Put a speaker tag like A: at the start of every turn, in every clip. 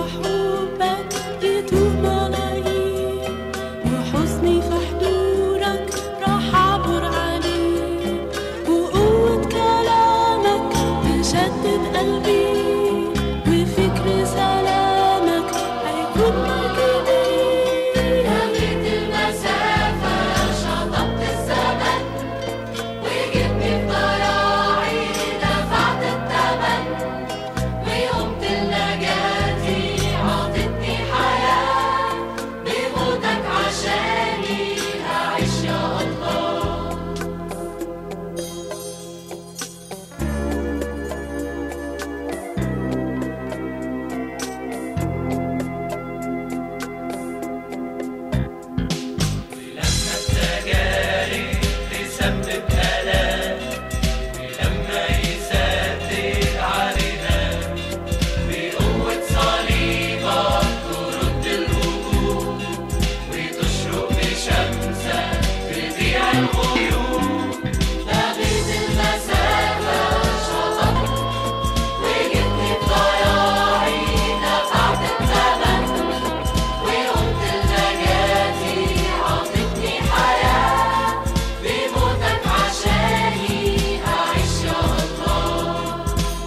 A: وحبك يتوب ملايين وحزني في حضورك راح أعبر عليه وقوة كلامك تشدد قلبي وفكر سلامك هيكون مركبي
B: لغيت المسافة شطبت الزمن وجبني في ضياعي دفعت الثمن وقمت لنجاتي عطتني حياة بموتك عشاني هعيش يا الله لغيت المسافة شطبت وجبني في ضياعي دفعت الثمن وقمت لنجاتي عطتني حياة بموتك عشاني هعيش يا الله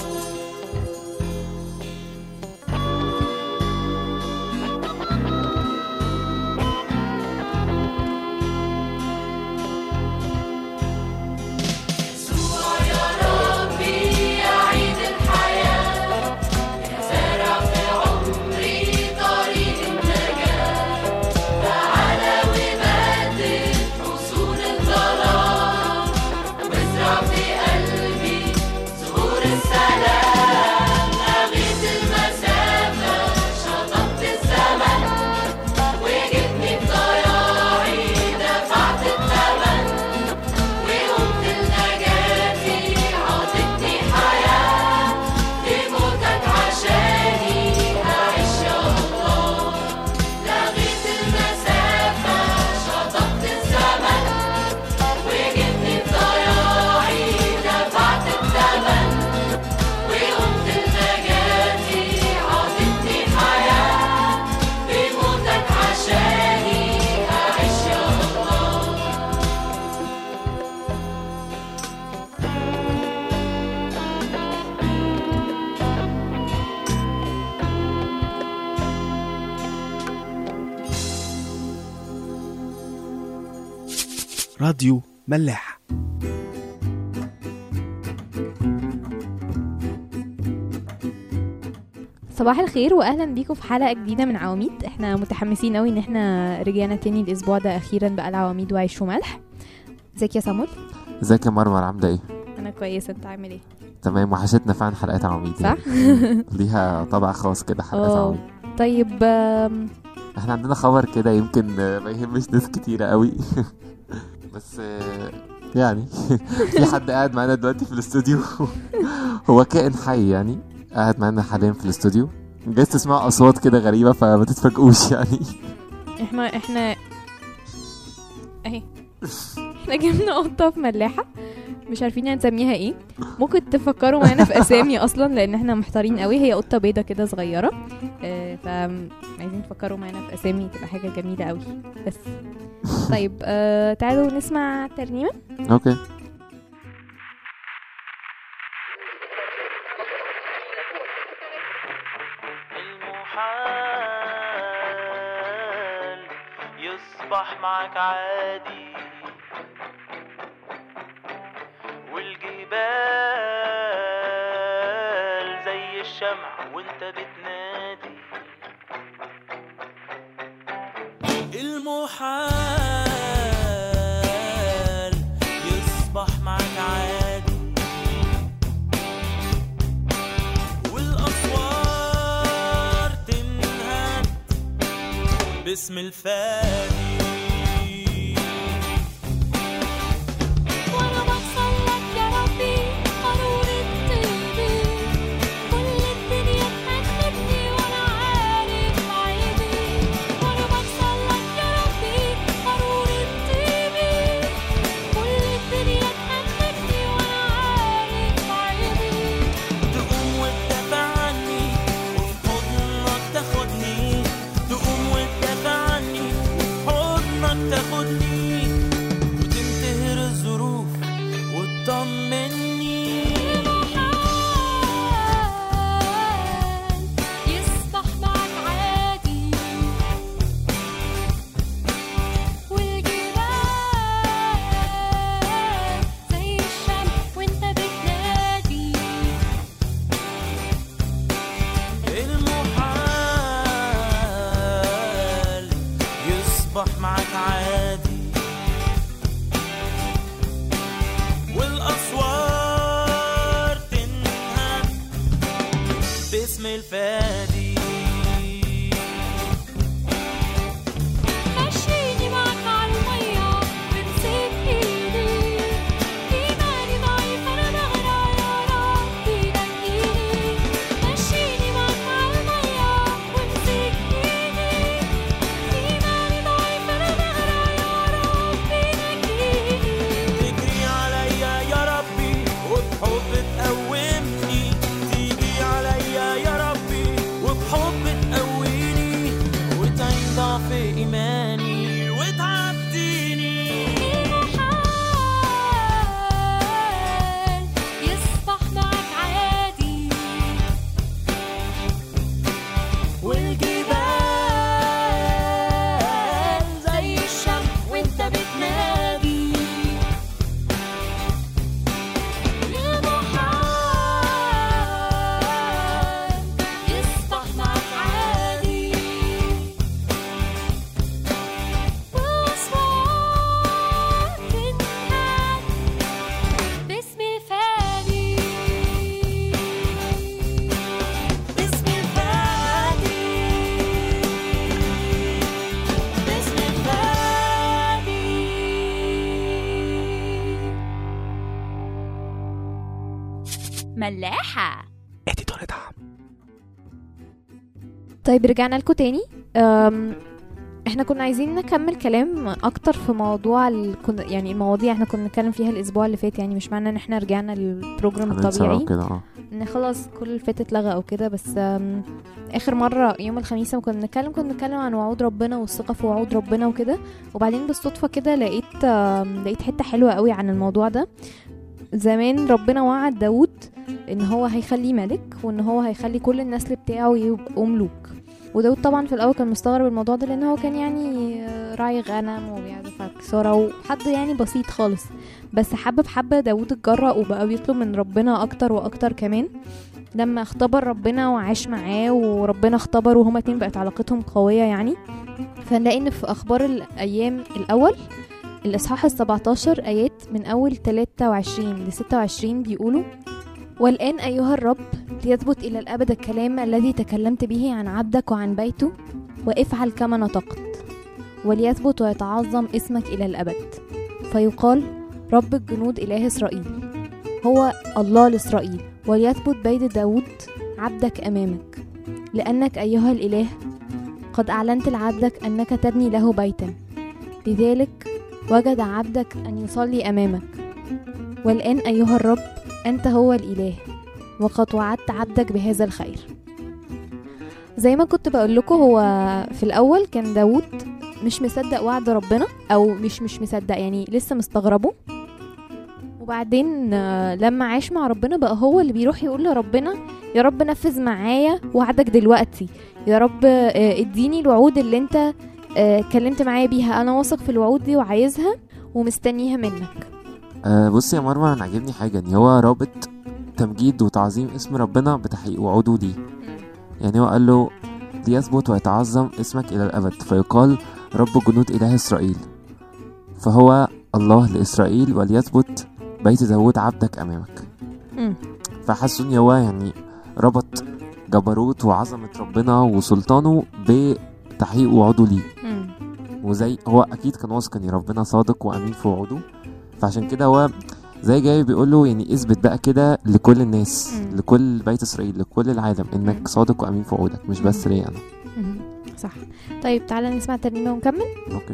B: يسوع يا ربي يا عيد الحياة يا زارع في عمري طريق النجاة تعالى وبدد حصول الظلام وازرع في قلبي زهور السلام لغيت المسافة شطبت الزمن وجبني بضياعي دفعت الثمن وقمت لنجاتي عطتني حياة بموتك عشاني هعيش يا الله لغيت المسافة شطبت الزمن وجبني بضياعي دفعت الثمن وقمت لنجاتي عطتني حياة بموتك عشاني هعيش يا الله
C: راديو ملاح
D: صباح الخير واهلا بيكم في حلقه جديده من عواميد احنا متحمسين قوي ان احنا رجعنا تاني الاسبوع ده اخيرا بقى العواميد وعيش وملح ازيك يا سامول
E: ازيك يا مرمر عامله ايه
D: انا كويسه انت عامل ايه
E: تمام وحشتنا فعلا حلقات عواميد
D: صح
E: يعني. ليها طابع خاص كده حلقات
D: اه
E: عواميد
D: طيب آم،
E: احنا عندنا خبر كده يمكن آه، ما يهمش ناس كتيرة قوي بس آه، يعني في حد قاعد معانا دلوقتي في الاستوديو هو كائن حي يعني قاعد معانا حاليا في الاستوديو جايز تسمعوا اصوات كده غريبة فما تتفاجئوش يعني
D: احنا احنا اهي احنا جبنا قطه في ملاحه مش عارفين هنسميها ايه ممكن تفكروا معانا في اسامي اصلا لان احنا محتارين قوي هي قطه بيضه كده صغيره آه، فعايزين تفكروا معانا في اسامي تبقى حاجه جميله قوي بس طيب آه تعالوا نسمع ترنيمه
E: اوكي
F: المحال يصبح معك عادي والجبال زي الشمع وانت بتنادي المحال يصبح معك عادي والأسوار تنهد باسم الفادي
B: وانا بوصل لك يا ربي قارورة طيبي كل الدنيا تحبني وانا عارف عيبي وانا بوصل لك يا ربي قارورة طيبي كل الدنيا تحبني وانا عارف عيبي
F: تقوم وتدافع عني وفي حضنك الفادي
B: مشيني معك عالمية وامسك ايدي ايماني ضعيف انا بغرق يا ربي نجيني مشيني معك عالمية وامسك ايدي ايماني ضعيف انا بغرق يا ربي نجيني
F: تجري عليا يا ربي وبحب تقومني تيجي عليا يا ربي وبحب تقويني وتعين ضعف ايماني وتعديني
B: المحال يصبح معك عادي والجبال زي الشمس وانت بتنادي المحال يصبح معك عادي وأصوات تنهاد باسم الفادي باسم الفادي باسم الفادي ملاحة
D: طيب رجعنا لكم تاني أم، احنا كنا عايزين نكمل كلام اكتر في موضوع ال... كنا يعني المواضيع احنا كنا نتكلم فيها الاسبوع اللي فات يعني مش معنى ان احنا رجعنا للبروجرام
E: هننسى
D: الطبيعي
E: أو كده اه
D: ان خلاص كل اللي فات اتلغى او كده بس أم، اخر مره يوم الخميس لما كنا بنتكلم كنا بنتكلم عن وعود ربنا والثقه في وعود ربنا وكده وبعدين بالصدفه كده لقيت أم، لقيت حته حلوه قوي عن الموضوع ده زمان ربنا وعد داود ان هو هيخليه ملك وان هو هيخلي كل النسل بتاعه يبقوا ملوك وداود طبعا في الاول كان مستغرب الموضوع ده لان هو كان يعني آه، راعي غنم وبيعزف على الكسارة وحد يعني بسيط خالص بس حبة بحبة داود اتجرأ وبقى بيطلب من ربنا اكتر واكتر كمان لما اختبر ربنا وعاش معاه وربنا اختبره وهما اتنين بقت علاقتهم قوية يعني فنلاقي ان في اخبار الايام الاول الاصحاح ال 17 ايات من اول 23 ل 26 بيقولوا والآن أيها الرب ليثبت إلى الأبد الكلام الذي تكلمت به عن عبدك وعن بيته وافعل كما نطقت وليثبت ويتعظم اسمك إلى الأبد فيقال رب الجنود إله إسرائيل هو الله لإسرائيل وليثبت بيت داود عبدك أمامك لأنك أيها الإله قد أعلنت لعبدك أنك تبني له بيتا لذلك وجد عبدك أن يصلي أمامك والآن أيها الرب أنت هو الإله وقد وعدت عبدك بهذا الخير زي ما كنت بقول لكم هو في الأول كان داود مش مصدق وعد ربنا أو مش مش مصدق يعني لسه مستغربه وبعدين آه، لما عاش مع ربنا بقى هو اللي بيروح يقول لربنا يا رب نفذ معايا وعدك دلوقتي يا رب آه، اديني الوعود اللي انت آه، اتكلمت معايا بيها انا واثق في الوعود دي وعايزها ومستنيها منك
E: آه بصي يا مرمى انا عاجبني حاجه ان هو رابط تمجيد وتعظيم اسم ربنا بتحقيق وعوده ليه يعني هو قال له ليثبت ويتعظم اسمك الى الابد فيقال رب جنود اله اسرائيل فهو الله لاسرائيل وليثبت بيت داود عبدك امامك
D: مم.
E: فحسوا ان هو يعني ربط جبروت وعظمه ربنا وسلطانه بتحقيق وعوده ليه
D: مم.
E: وزي هو اكيد كان واثق ان ربنا صادق وامين في وعوده فعشان كده هو زي جاي بيقول له يعني اثبت بقى كده لكل الناس
D: مم.
E: لكل بيت اسرائيل لكل العالم
D: مم.
E: انك صادق وامين في وعودك مش بس ليا انا
D: مم. صح طيب تعالى نسمع ترنيمة ونكمل
E: اوكي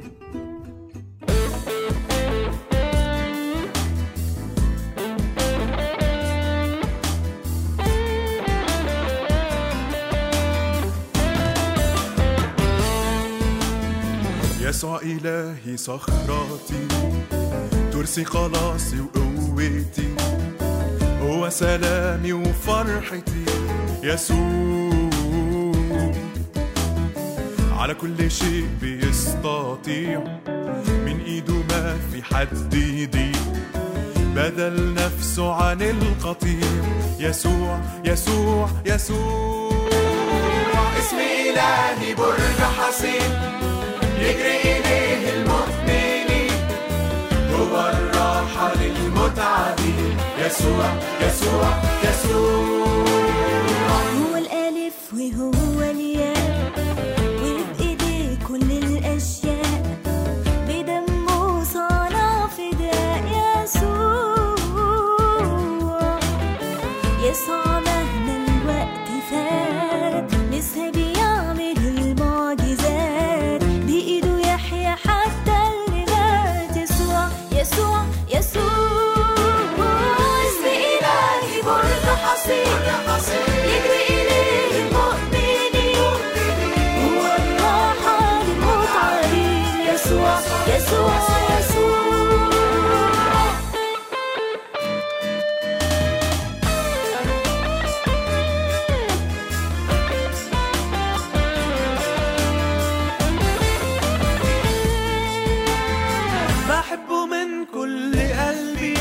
C: يسوع إلهي صخرتي ترسي خلاصي وقوتي هو سلامي وفرحتي يسوع على كل شيء بيستطيع من ايده ما في حد يضيق بدل نفسه عن القطيع يسوع يسوع يسوع اسم إلهي برج حصين يجري إليه المؤمنين هو الراحة للمتعبين يسوع يسوع يسوع
B: هو الآلف وهو الياء وبإيديه كل الأشياء بدمه صنع فداء يسوع يسوع مهما الوقت فات لسه بيعمل المعجزات بإيده يحيى حتى اللي مات يسوع يسوع يسوع اسم إلهي برج حصين يجري إليه المؤمنين هو الراحة للمتعبين يسوع يسوع يسوع
C: بحبه من كل قلبي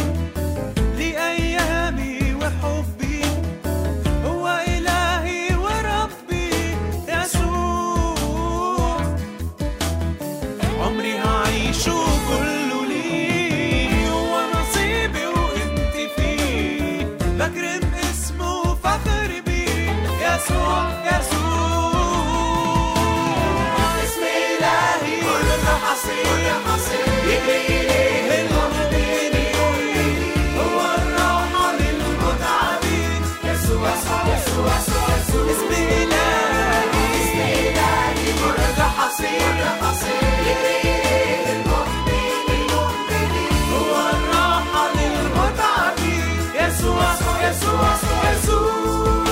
C: لأيامي وحبي هو إلهي وربي يسوع عمري هعيشه كله ليه هو نصيبي وانت فيه بكرم اسمه فخر بيه يسوع يسوع اسم إلهي كل حصين يجري إليه المؤمنين هو الراحة للمتعبين يسوع يسوع يسوع يسوع يسوع اسم إلهي اسم إلهي كل حصين يجري إليه المؤمنين هو الراحة للمتعبين يسوع يسوع يسوع يسوع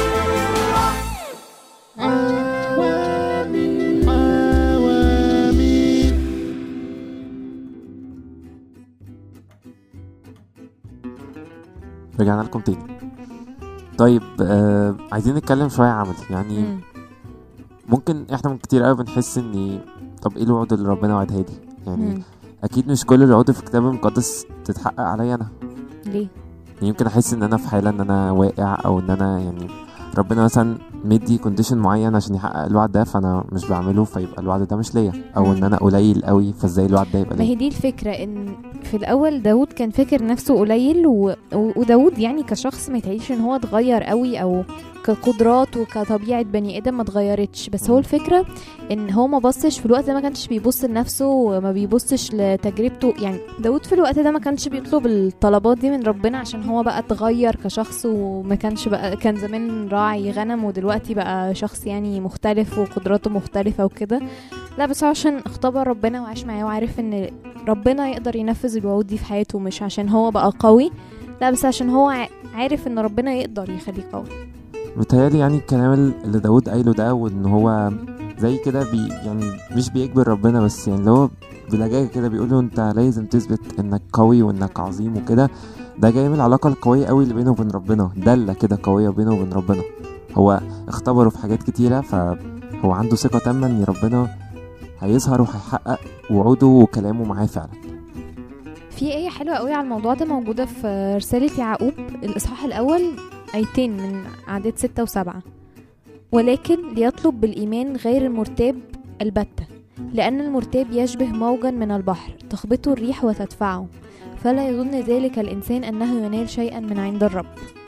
E: رجعنا لكم تاني طيب آه عايزين نتكلم شوية عملي يعني
D: مم.
E: ممكن احنا من كتير قوي بنحس ان طب ايه الوعود اللي ربنا وعدها لي يعني
D: مم.
E: اكيد مش كل الوعود في الكتاب المقدس تتحقق عليا انا
D: ليه
E: يعني يمكن احس ان انا في حاله ان انا واقع او ان انا يعني ربنا مثلا مدي كونديشن معين عشان يحقق الوعد ده فانا مش بعمله فيبقى الوعد ده مش ليا او
D: مم.
E: ان انا قليل قوي فازاي الوعد ده يبقى
D: ما هي
E: ليا
D: دي الفكرة ان في الاول داود كان فاكر نفسه قليل و... و- وداود يعني كشخص ما يتعيش ان هو اتغير قوي او كقدرات وكطبيعة بني ادم ما اتغيرتش بس هو
E: مم.
D: الفكرة ان هو ما بصش في الوقت ده ما كانش بيبص لنفسه وما بيبصش لتجربته يعني داود في الوقت ده ما كانش بيطلب الطلبات دي من ربنا عشان هو بقى اتغير كشخص وما كانش بقى كان زمان راعي غنم ودلوقتي بقى شخص يعني مختلف وقدراته مختلفة وكده لا بس هو عشان اختبر ربنا وعاش معاه وعارف ان ربنا يقدر ينفذ الوعود دي في حياته مش عشان هو بقى قوي لا بس عشان هو ع- عارف ان ربنا يقدر يخليه قوي
E: متهيألي يعني الكلام اللي داود قايله ده وان هو زي كده بي يعني مش بيجبر ربنا بس يعني اللي هو بلجاجة كده بيقول له انت لازم تثبت انك قوي وانك عظيم وكده ده جاي من العلاقة القوية قوي اللي بينه وبين ربنا دالة كده قوية بينه وبين ربنا هو اختبره في حاجات كتيرة فهو عنده ثقة تامة ان ربنا هيظهر وهيحقق وعوده وكلامه معاه فعلا
D: في آية حلوة قوي على الموضوع ده موجودة في رسالة يعقوب الإصحاح الأول آيتين من عدد ستة وسبعة ولكن ليطلب بالإيمان غير المرتاب البتة لأن المرتاب يشبه موجا من البحر تخبطه الريح وتدفعه فلا يظن ذلك الإنسان أنه ينال شيئا من عند الرب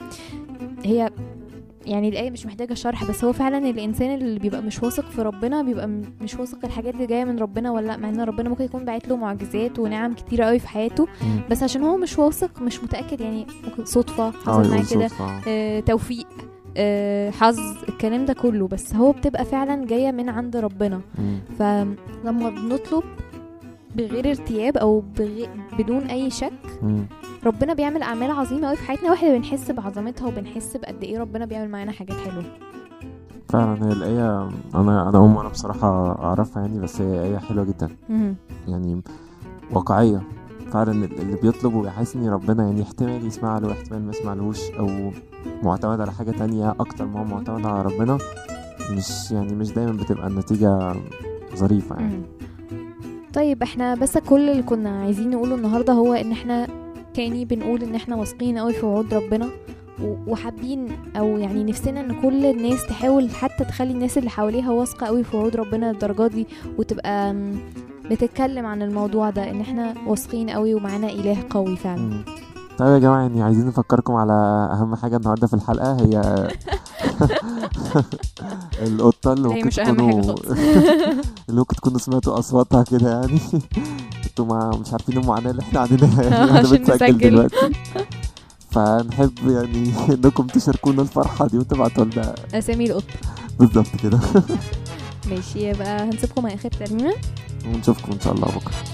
D: هي يعني الآية مش محتاجة شرح بس هو فعلا الإنسان اللي بيبقى مش واثق في ربنا بيبقى م- مش واثق الحاجات دي جاية من ربنا ولا لأ مع إن ربنا ممكن يكون باعت له معجزات ونعم كتيرة قوي في حياته بس عشان هو مش واثق مش متأكد يعني ممكن صدفة حصل معاه
E: يقول
D: كده
E: صدفة.
D: آه، توفيق آه، حظ الكلام ده كله بس هو بتبقى فعلا جاية من عند ربنا
E: مم.
D: فلما بنطلب بغير ارتياب او بغي... بدون اي شك
E: مم.
D: ربنا بيعمل اعمال عظيمه قوي في حياتنا واحنا بنحس بعظمتها وبنحس بقد ايه ربنا بيعمل معانا حاجات حلوه
E: فعلا هي الآية أنا أنا أول مرة بصراحة أعرفها يعني بس هي آية حلوة جدا
D: مهم.
E: يعني واقعية فعلا اللي بيطلب ويحس ان ربنا يعني احتمال يسمع له احتمال ما يسمعلهوش او معتمد على حاجة تانية اكتر ما هو معتمد على ربنا مش يعني مش دايما بتبقى النتيجة ظريفة يعني
D: مهم. طيب احنا بس كل اللي كنا عايزين نقوله النهارده هو ان احنا تاني بنقول ان احنا واثقين قوي في وعود ربنا و- وحابين او يعني نفسنا ان كل الناس تحاول حتى تخلي الناس اللي حواليها واثقه قوي في وعود ربنا للدرجه دي وتبقى م، بتتكلم عن الموضوع ده ان احنا واثقين قوي ومعانا اله قوي فعلا
E: مم. طيب يا جماعة يعني عايزين نفكركم على أهم حاجة النهاردة في الحلقة هي القطه اللي
D: هي
E: ممكن
D: مش أهم حاجة
E: تكونوا
D: خالص.
E: اللي ممكن تكونوا سمعتوا اصواتها كده يعني انتوا ما مش عارفين المعاناه اللي احنا قاعدينها يعني احنا
D: عشان
E: بنسجل
D: نسجل.
E: دلوقتي فنحب يعني انكم تشاركونا الفرحه دي وتبعتوا لنا
D: اسامي القط
E: بالظبط كده
D: ماشي يبقى هنسيبكم مع اخر ترنيمه
E: ونشوفكم ان شاء الله بكره